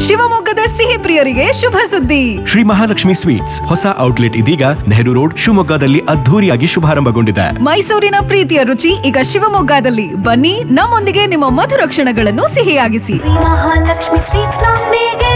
ಶಿವಮೊಗ್ಗದ ಸಿಹಿ ಪ್ರಿಯರಿಗೆ ಶುಭ ಸುದ್ದಿ ಶ್ರೀ ಮಹಾಲಕ್ಷ್ಮಿ ಸ್ವೀಟ್ಸ್ ಹೊಸ ಔಟ್ಲೆಟ್ ಇದೀಗ ನೆಹರು ರೋಡ್ ಶಿವಮೊಗ್ಗದಲ್ಲಿ ಅದ್ಧೂರಿಯಾಗಿ ಶುಭಾರಂಭಗೊಂಡಿದೆ ಮೈಸೂರಿನ ಪ್ರೀತಿಯ ರುಚಿ ಈಗ ಶಿವಮೊಗ್ಗದಲ್ಲಿ ಬನ್ನಿ ನಮ್ಮೊಂದಿಗೆ ನಿಮ್ಮ ಮಧುರ ಕ್ಷಣಗಳನ್ನು ಸಿಹಿಯಾಗಿಸಿ ಮಹಾಲಕ್ಷ್ಮಿ ಸ್ವೀಟ್ಸ್ ನೊಂದಿಗೆ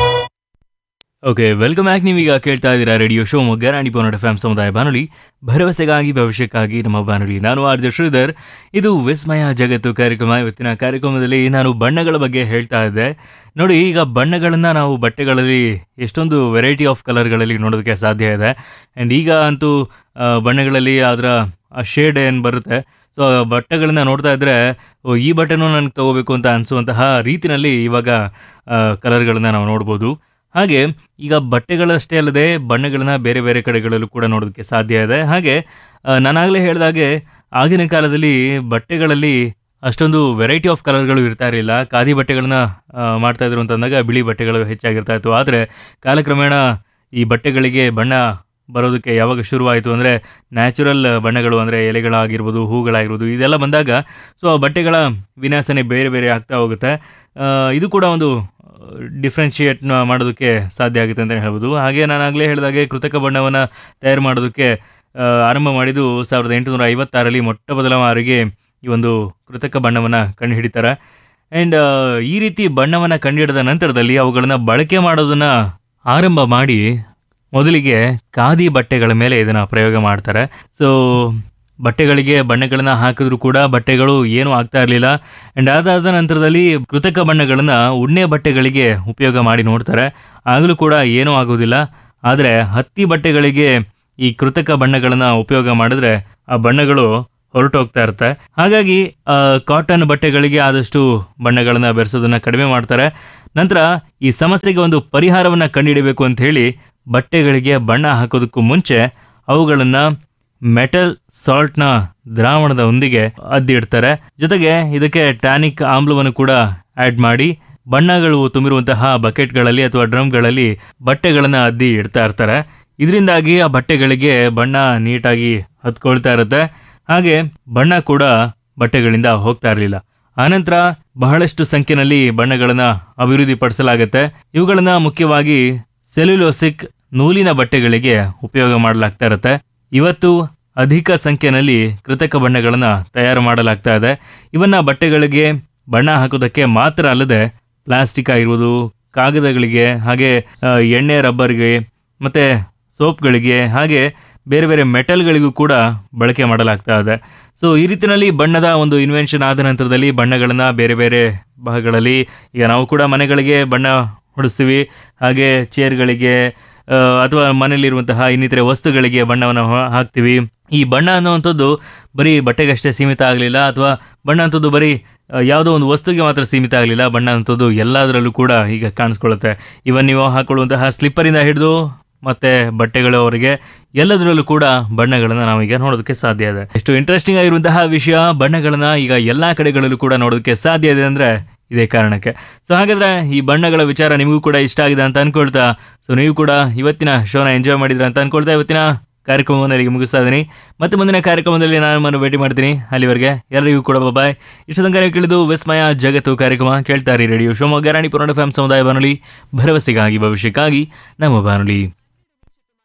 ಓಕೆ ವೆಲ್ಕಮ್ ಬ್ಯಾಕ್ ನೀವೀಗ ಕೇಳ್ತಾ ಇದ್ದೀರಾ ರೇಡಿಯೋ ಶೋ ಮೊಗ್ಗ ರಾಣಿಪೋನಡ್ ಎಫ್ ಸಮುದಾಯ ಬಾನುಲಿ ಭರವಸೆಗಾಗಿ ಭವಿಷ್ಯಕ್ಕಾಗಿ ನಮ್ಮ ಬಾನುಲಿ ನಾನು ಆರ್ಜ ಶ್ರೀಧರ್ ಇದು ವಿಸ್ಮಯ ಜಗತ್ತು ಕಾರ್ಯಕ್ರಮ ಇವತ್ತಿನ ಕಾರ್ಯಕ್ರಮದಲ್ಲಿ ನಾನು ಬಣ್ಣಗಳ ಬಗ್ಗೆ ಹೇಳ್ತಾ ಇದ್ದೆ ನೋಡಿ ಈಗ ಬಣ್ಣಗಳನ್ನು ನಾವು ಬಟ್ಟೆಗಳಲ್ಲಿ ಎಷ್ಟೊಂದು ವೆರೈಟಿ ಆಫ್ ಕಲರ್ಗಳಲ್ಲಿ ನೋಡೋದಕ್ಕೆ ಸಾಧ್ಯ ಇದೆ ಆ್ಯಂಡ್ ಈಗ ಅಂತೂ ಆ, ಬಣ್ಣಗಳಲ್ಲಿ ಅದರ ಆ ಶೇಡ್ ಏನು ಬರುತ್ತೆ ಸೊ ಬಟ್ಟೆಗಳನ್ನ ನೋಡ್ತಾ ಇದ್ರೆ ಓ, ಈ ಬಟ್ಟೆನೂ ನನಗೆ ತಗೋಬೇಕು ಅಂತ ಅನಿಸುವಂತಹ ರೀತಿನಲ್ಲಿ ಇವಾಗ ಕಲರ್ಗಳನ್ನ ನಾವು ನೋಡ್ಬೋದು ಹಾಗೆ ಈಗ ಬಟ್ಟೆಗಳಷ್ಟೇ ಅಲ್ಲದೆ ಬಣ್ಣಗಳನ್ನ ಬೇರೆ ಬೇರೆ ಕಡೆಗಳಲ್ಲೂ ಕೂಡ ನೋಡೋದಕ್ಕೆ ಸಾಧ್ಯ ಇದೆ ಹಾಗೆ ಆ, ನಾನಾಗಲೇ ಹೇಳಿದಾಗೆ ಆಗಿನ ಕಾಲದಲ್ಲಿ ಬಟ್ಟೆಗಳಲ್ಲಿ ಅಷ್ಟೊಂದು ವೆರೈಟಿ ಆಫ್ ಕಲರ್ಗಳು ಇರ್ತಾ ಇರಲಿಲ್ಲ ಖಾದಿ ಬಟ್ಟೆಗಳನ್ನ ಆ, ಮಾಡ್ತಾ ಇದ್ರು ಅಂತಂದಾಗ ಬಿಳಿ ಬಟ್ಟೆಗಳು ಹೆಚ್ಚಾಗಿರ್ತಾ ಇತ್ತು ಆದರೆ ಕಾಲಕ್ರಮೇಣ ಈ ಬಟ್ಟೆಗಳಿಗೆ ಬಣ್ಣ ಬರೋದಕ್ಕೆ ಯಾವಾಗ ಶುರುವಾಯಿತು ಅಂದರೆ ನ್ಯಾಚುರಲ್ ಬಣ್ಣಗಳು ಅಂದರೆ ಎಲೆಗಳಾಗಿರ್ಬೋದು ಹೂಗಳಾಗಿರ್ಬೋದು ಇದೆಲ್ಲ ಬಂದಾಗ ಸೊ ಆ ಬಟ್ಟೆಗಳ ವಿನ್ಯಾಸನೆ ಬೇರೆ ಬೇರೆ ಆಗ್ತಾ ಹೋಗುತ್ತೆ ಆ, ಇದು ಕೂಡ ಒಂದು ಡಿಫ್ರೆನ್ಷಿಯೇಟ್ ಮಾಡೋದಕ್ಕೆ ಸಾಧ್ಯ ಆಗುತ್ತೆ ಅಂತಲೇ ಹೇಳ್ಬೋದು ಹಾಗೆ ನಾನು ಆಗಲೇ ಹೇಳಿದಾಗೆ ಕೃತಕ ಬಣ್ಣವನ್ನು ತಯಾರು ಮಾಡೋದಕ್ಕೆ ಆ, ಆರಂಭ ಮಾಡಿದ್ದು ಸಾವಿರದ ಎಂಟುನೂರ ಐವತ್ತಾರಲ್ಲಿ ಮೊಟ್ಟ ಮೊದಲ ಬಾರಿಗೆ ಈ ಒಂದು ಕೃತಕ ಬಣ್ಣವನ್ನು ಕಂಡುಹಿಡಿತಾರೆ ಆ್ಯಂಡ್ ಈ ರೀತಿ ಬಣ್ಣವನ್ನು ಕಂಡುಹಿಡಿದ ನಂತರದಲ್ಲಿ ಅವುಗಳನ್ನು ಬಳಕೆ ಮಾಡೋದನ್ನು ಆರಂಭ ಮಾಡಿ ಮೊದಲಿಗೆ ಖಾದಿ ಬಟ್ಟೆಗಳ ಮೇಲೆ ಇದನ್ನು ಪ್ರಯೋಗ ಮಾಡ್ತಾರೆ ಸೊ ಬಟ್ಟೆಗಳಿಗೆ ಬಣ್ಣಗಳನ್ನ ಹಾಕಿದ್ರು ಕೂಡ ಬಟ್ಟೆಗಳು ಏನೂ ಆಗ್ತಾ ಇರಲಿಲ್ಲ ಆ್ಯಂಡ್ ಅದಾದ ನಂತರದಲ್ಲಿ ಕೃತಕ ಬಣ್ಣಗಳನ್ನ ಉಣ್ಣೆ ಬಟ್ಟೆಗಳಿಗೆ ಉಪಯೋಗ ಮಾಡಿ ನೋಡ್ತಾರೆ ಆಗಲೂ ಕೂಡ ಏನೂ ಆಗೋದಿಲ್ಲ ಆದರೆ ಹತ್ತಿ ಬಟ್ಟೆಗಳಿಗೆ ಈ ಕೃತಕ ಬಣ್ಣಗಳನ್ನ ಉಪಯೋಗ ಮಾಡಿದ್ರೆ ಆ ಬಣ್ಣಗಳು ಹೊರಟೋಗ್ತಾ ಇರುತ್ತೆ ಹಾಗಾಗಿ ಆ, ಕಾಟನ್ ಬಟ್ಟೆಗಳಿಗೆ ಆದಷ್ಟು ಬಣ್ಣಗಳನ್ನ ಬೆರೆಸೋದನ್ನ ಕಡಿಮೆ ಮಾಡ್ತಾರೆ ನಂತರ ಈ ಸಮಸ್ಯೆಗೆ ಒಂದು ಪರಿಹಾರವನ್ನ ಕಂಡುಹಿಡಬೇಕು ಅಂತ ಹೇಳಿ ಬಟ್ಟೆಗಳಿಗೆ ಬಣ್ಣ ಹಾಕೋದಕ್ಕೂ ಮುಂಚೆ ಅವುಗಳನ್ನ ಮೆಟಲ್ ಸಾಲ್ಟ್ನ ದ್ರಾವಣದ ಒಂದಿಗೆ ಅದ್ದಿಡ್ತಾರೆ ಜೊತೆಗೆ ಇದಕ್ಕೆ ಟ್ಯಾನಿಕ್ ಆಮ್ಲವನ್ನು ಕೂಡ ಆಡ್ ಮಾಡಿ ಬಣ್ಣಗಳು ತುಂಬಿರುವಂತಹ ಬಕೆಟ್ಗಳಲ್ಲಿ ಅಥವಾ ಡ್ರಮ್ಗಳಲ್ಲಿ ಬಟ್ಟೆಗಳನ್ನು ಅದ್ದಿ ಇಡ್ತಾ ಇರ್ತಾರೆ ಇದರಿಂದಾಗಿ ಆ ಬಟ್ಟೆಗಳಿಗೆ ಬಣ್ಣ ನೀಟಾಗಿ ಹತ್ಕೊಳ್ತಾ ಇರುತ್ತೆ ಹಾಗೆ ಬಣ್ಣ ಕೂಡ ಬಟ್ಟೆಗಳಿಂದ ಹೋಗ್ತಾ ಇರಲಿಲ್ಲ ಆನಂತರ ಬಹಳಷ್ಟು ಸಂಖ್ಯೆಯಲ್ಲಿ ಬಣ್ಣಗಳನ್ನ ಅಭಿವೃದ್ಧಿ ಪಡಿಸಲಾಗುತ್ತೆ ಇವುಗಳನ್ನ ಮುಖ್ಯವಾಗಿ ಸೆಲ್ಯುಲೋಸಿಕ್ ನೂಲಿನ ಬಟ್ಟೆಗಳಿಗೆ ಉಪಯೋಗ ಮಾಡಲಾಗ್ತಾ ಇರುತ್ತೆ ಇವತ್ತು ಅಧಿಕ ಸಂಖ್ಯೆಯಲ್ಲಿ ಕೃತಕ ಬಣ್ಣಗಳನ್ನ ತಯಾರು ಮಾಡಲಾಗ್ತಾ ಇದೆ ಇವನ್ನ ಬಟ್ಟೆಗಳಿಗೆ ಬಣ್ಣ ಹಾಕೋದಕ್ಕೆ ಮಾತ್ರ ಅಲ್ಲದೆ ಪ್ಲಾಸ್ಟಿಕ್ ಆಗಿರ್ಬೋದು ಕಾಗದಗಳಿಗೆ ಹಾಗೆ ಆ, ಎಣ್ಣೆ ರಬ್ಬರ್ಗೆ ಮತ್ತೆ ಸೋಪ್ಗಳಿಗೆ ಹಾಗೆ ಬೇರೆ ಬೇರೆ ಮೆಟಲ್ಗಳಿಗೂ ಕೂಡ ಬಳಕೆ ಮಾಡಲಾಗ್ತಾ ಇದೆ ಸೊ ಈ ರೀತಿಯಲ್ಲಿ ಬಣ್ಣದ ಒಂದು ಇನ್ವೆನ್ಷನ್ ಆದ ನಂತರದಲ್ಲಿ ಬಣ್ಣಗಳನ್ನು ಬೇರೆ ಬೇರೆ ಭಾಗಗಳಲ್ಲಿ ಈಗ ನಾವು ಕೂಡ ಮನೆಗಳಿಗೆ ಬಣ್ಣ ಹೊಡಿಸ್ತೀವಿ ಹಾಗೆ ಚೇರ್ಗಳಿಗೆ ಆ, ಅಥವಾ ಮನೆಯಲ್ಲಿರುವಂತಹ ಇನ್ನಿತರೆ ವಸ್ತುಗಳಿಗೆ ಬಣ್ಣವನ್ನು ಹಾ- ಹಾಕ್ತೀವಿ ಈ ಬಣ್ಣ ಅನ್ನುವಂಥದ್ದು ಬರೀ ಬಟ್ಟೆಗಷ್ಟೇ ಸೀಮಿತ ಆಗಲಿಲ್ಲ ಅಥವಾ ಬಣ್ಣ ಅಂಥದ್ದು ಬರೀ ಆ, ಯಾವುದೋ ಒಂದು ವಸ್ತುಗೆ ಮಾತ್ರ ಸೀಮಿತ ಆಗಲಿಲ್ಲ ಬಣ್ಣ ಅಂಥದ್ದು ಎಲ್ಲದರಲ್ಲೂ ಕೂಡ ಈಗ ಕಾಣಿಸ್ಕೊಳ್ಳುತ್ತೆ ಇವನ್ ನೀವು ಹಾಕೊಳ್ಳುವಂತಹ ಸ್ಲಿಪ್ಪರಿಂದ ಹಿಡಿದು ಮತ್ತೆ ಬಟ್ಟೆಗಳವರೆಗೆ ಎಲ್ಲದರಲ್ಲೂ ಕೂಡ ಬಣ್ಣಗಳನ್ನ ನಾವೀಗ ನೋಡೋದಕ್ಕೆ ಸಾಧ್ಯ ಇದೆ ಎಷ್ಟು ಇಂಟ್ರೆಸ್ಟಿಂಗ್ ಆಗಿರುವಂತಹ ವಿಷಯ ಬಣ್ಣಗಳನ್ನ ಈಗ ಎಲ್ಲಾ ಕಡೆಗಳಲ್ಲೂ ಕೂಡ ನೋಡೋದಕ್ಕೆ ಸಾಧ್ಯ ಇದೆ ಅಂದ್ರೆ ಇದೇ ಕಾರಣಕ್ಕೆ ಸೊ ಹಾಗಾದ್ರೆ ಈ ಬಣ್ಣಗಳ ವಿಚಾರ ನಿಮಗೂ ಕೂಡ ಇಷ್ಟ ಆಗಿದೆ ಅಂತ ಅನ್ಕೊಳ್ತಾ ಸೊ ನೀವು ಕೂಡ ಇವತ್ತಿನ ಶೋನ ಎಂಜಾಯ್ ಮಾಡಿದ್ರ ಅಂತ ಅನ್ಕೊಳ್ತಾ ಇವತ್ತಿನ ಕಾರ್ಯಕ್ರಮವನ್ನು ಇಲ್ಲಿಗೆ ಮುಗಿಸ್ತಾ ಇದ್ದೀನಿ ಮತ್ತೆ ಮುಂದಿನ ಕಾರ್ಯಕ್ರಮದಲ್ಲಿ ನಾನು ನಿಮ್ಮನ್ನು ಭೇಟಿ ಮಾಡ್ತೀನಿ ಅಲ್ಲಿವರೆಗೆ ಎಲ್ಲರಿಗೂ ಕೂಡ ಬಾಯ್ ಇಷ್ಟು ತನಕ ನೀವು ಕೇಳಿದ್ದು ವಿಸ್ಮಯ ಜಗತ್ತು ಕಾರ್ಯಕ್ರಮ ಕೇಳ್ತಾರೆ ರೇಡಿಯೋ ಶಿವಮೊಗ್ಗ ರಾಣಿ ಪುರಾಣ ಫ್ಯಾಮ್ ಸಮುದಾಯ ಬಾನುಲಿ ಭರವಸೆಗಾಗಿ ಭವಿಷ್ಯಕ್ಕಾಗಿ ನಮ್ಮ ಬಾನುಲಿ